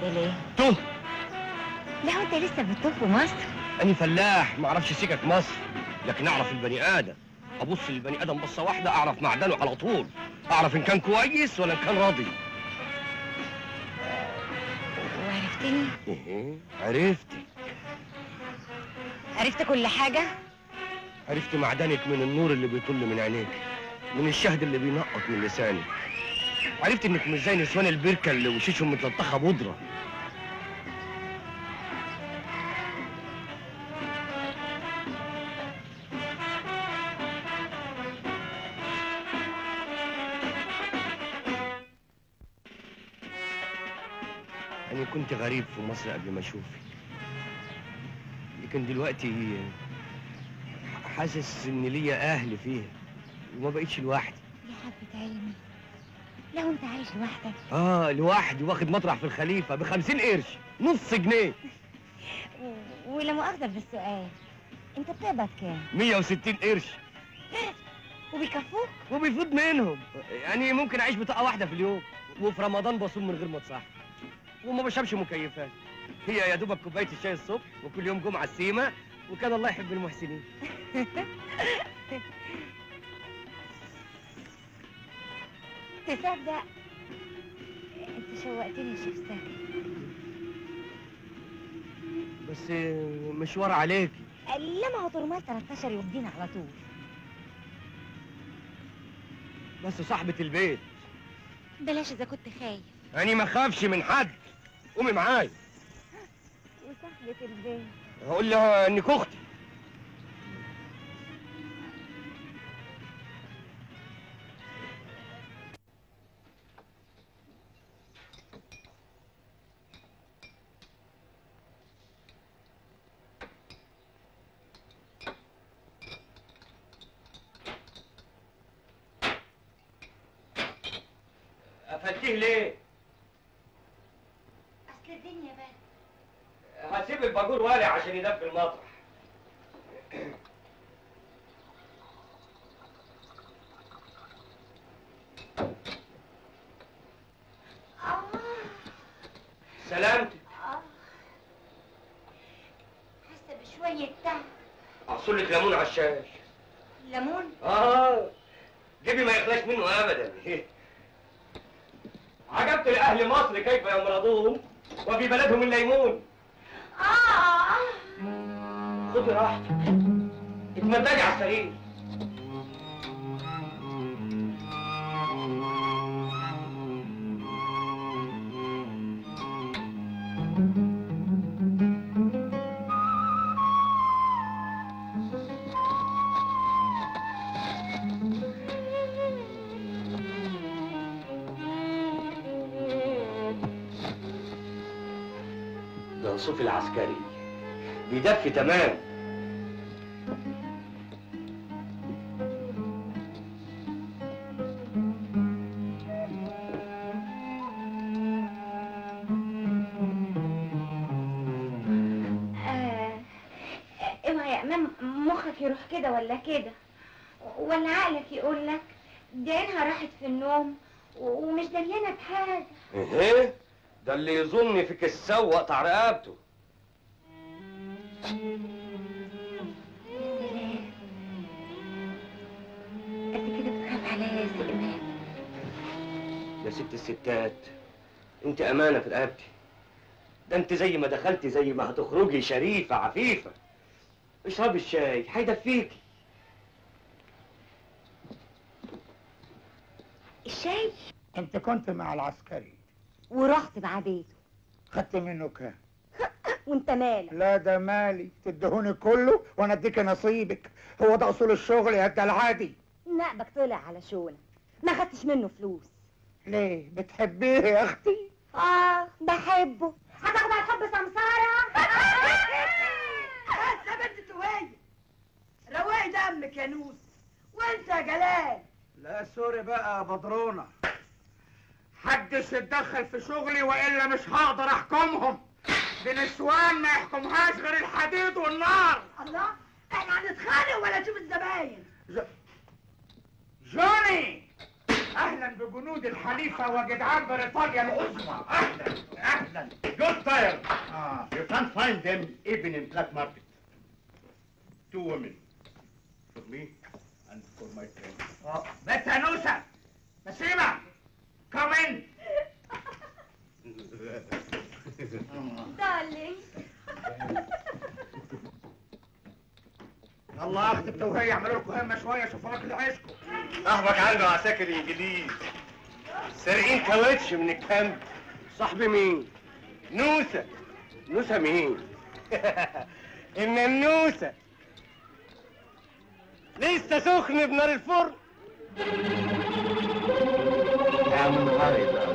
ليه؟ تهت لا هو انت لسه بتطوف في مصر أنا فلاح ما أعرفش سكك مصر لكن أعرف البني آدم أبص للبني آدم بصة واحدة أعرف معدنه على طول أعرف إن كان كويس ولا إن كان راضي وعرفتني إيه عرفت عرفت كل حاجة عرفت معدنك من النور اللي بيطل من عينيك من الشهد اللي بينقط من لسانك عرفت انك مش زي نسوان البركه اللي وشوشهم متلطخه بودره أنا كنت غريب في مصر قبل ما أشوفك لكن دلوقتي حاسس إن ليا أهل فيها وما بقيتش لوحدي يا حبة عيني لو انت عايش لوحدك آه لوحدي واخد مطرح في الخليفة بخمسين قرش نص جنيه و- ولا مؤاخذة بالسؤال انت بتقبض كام؟ 160 قرش وبيكفوك؟ وبيفوت منهم يعني ممكن أعيش بطاقة واحدة في اليوم وفي رمضان بصوم من غير ما أتصحى وما بشربش مكيفات هي يا دوبك كوباية الشاي الصبح وكل يوم جمعة السيمة وكان الله يحب المحسنين تصدق انت شوقتني يا شيخ سامي بس مشوار عليك لما هو طرمال 13 يودينا على طول بس صاحبة البيت بلاش اذا كنت خايف أنا ما خافش من حد قومي معايا وصاحبة البيت هقول لها إنك أختي قفلتيه ليه؟ اصل الدنيا بقى هسيب الباجور والع عشان يدفي المطرح سلامتك حاسه بشويه تعب احصل لك ليمون على الشاي ليمون اه جيبي ما يخلاش منه ابدا عجبت لاهل مصر كيف يمرضون وفي بلدهم الليمون اه خدي راحتك اتمددي على السرير ده صوفي العسكري بيدفي تمام آه، اوعى يا امام مخك يروح كده ولا كده ولا عقلك يقول لك دي عينها راحت في النوم و- ومش دريانه بحاجه ايه ده اللي يظن فيك السوق قطع رقبته قد كده بتخاف عليا يا سي امام يا ست الستات انت امانه في رقبتي ده انت زي ما دخلتي زي ما هتخرجي شريفه عفيفه اشربي الشاي هيدفيكي الشاي انت كنت مع العسكري ورحت مع بيته خدت منه كام وانت مالك لا ده مالي تدهوني كله وانا اديك نصيبك هو ده اصول الشغل يا ده العادي نقبك طلع على شونه ما خدتش منه فلوس ليه بتحبيه يا اختي اه بحبه هتاخد على الحب سمساره بس يا بنت توهية روقي دمك يا نوس وانت يا جلال لا سوري بقى يا بدرونة حدش يتدخل في شغلي والا مش هقدر احكمهم دي نسوان ما يحكمهاش غير الحديد والنار الله احنا هنتخانق ولا نشوف الزباين ج... جوني اهلا بجنود الحليفه وجدعان بريطانيا العظمى اهلا اهلا Good tire. اه You can't find them even in black market. Two women. For me and for my friend. اه بنت انوسه نسيمه كومن دارلينج الله اخت التوهيه اعملوا لكم همه شويه شوفوا لك عيشكم صاحبك عنده عساكر انجليز سارقين كاوتش من الكامب صاحبي مين؟ نوسه نوسة مين؟ ان النوسه لسه سخن بنار الفرن يا منهار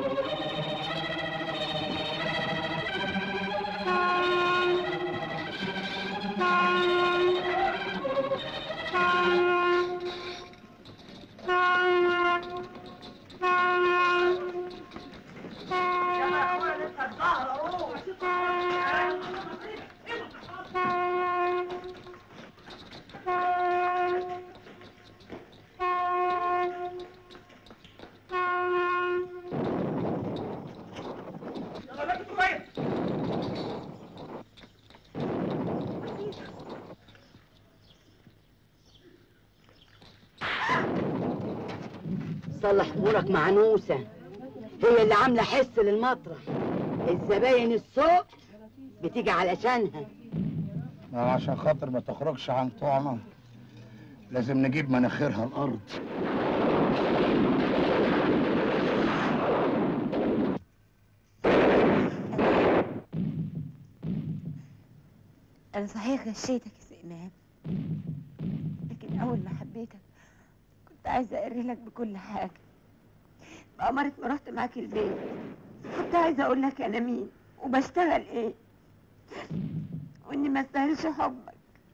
يا اخويا لسه الظهر اهو يلا بنت شويه صلح امورك مع نوسه هي اللي عامله حس للمطرح الزباين السوق بتيجي علشانها عشان خاطر ما تخرجش عن طعمه لازم نجيب مناخيرها الارض أنا صحيح غشيتك يا سئناب لكن أول ما حبيتك كنت عايزة أقري لك بكل حاجة بأمرة ما رحت معاك البيت كنت عايزة أقول لك أنا مين وبشتغل إيه وإني ما استاهلش حبك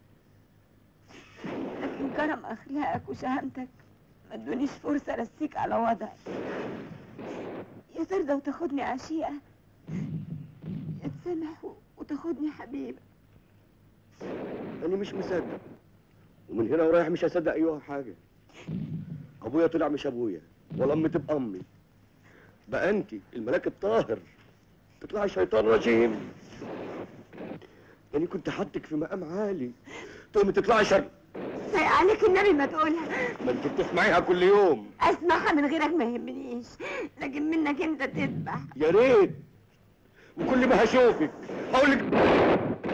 لكن كرم أخلاقك وشهامتك ما ادونيش فرصة أرسيك على وضعي يا ترضى وتاخدني عشيقة يا تسامح و- وتاخدني حبيبة أنا مش مصدق ومن هنا ورايح مش هصدق أيها حاجة أبويا طلع مش أبويا ولا أمي تبقى أمي بقى أنت الملاك الطاهر تطلعي شيطان رجيم أنا كنت حاطك في مقام عالي تقومي تطلعي شر سايق عليك النبي ما تقولها ما أنت بتسمعيها كل يوم اسمعها من غيرك ما يهمنيش لكن منك انت تذبح يا ريت وكل ما هشوفك هقول لك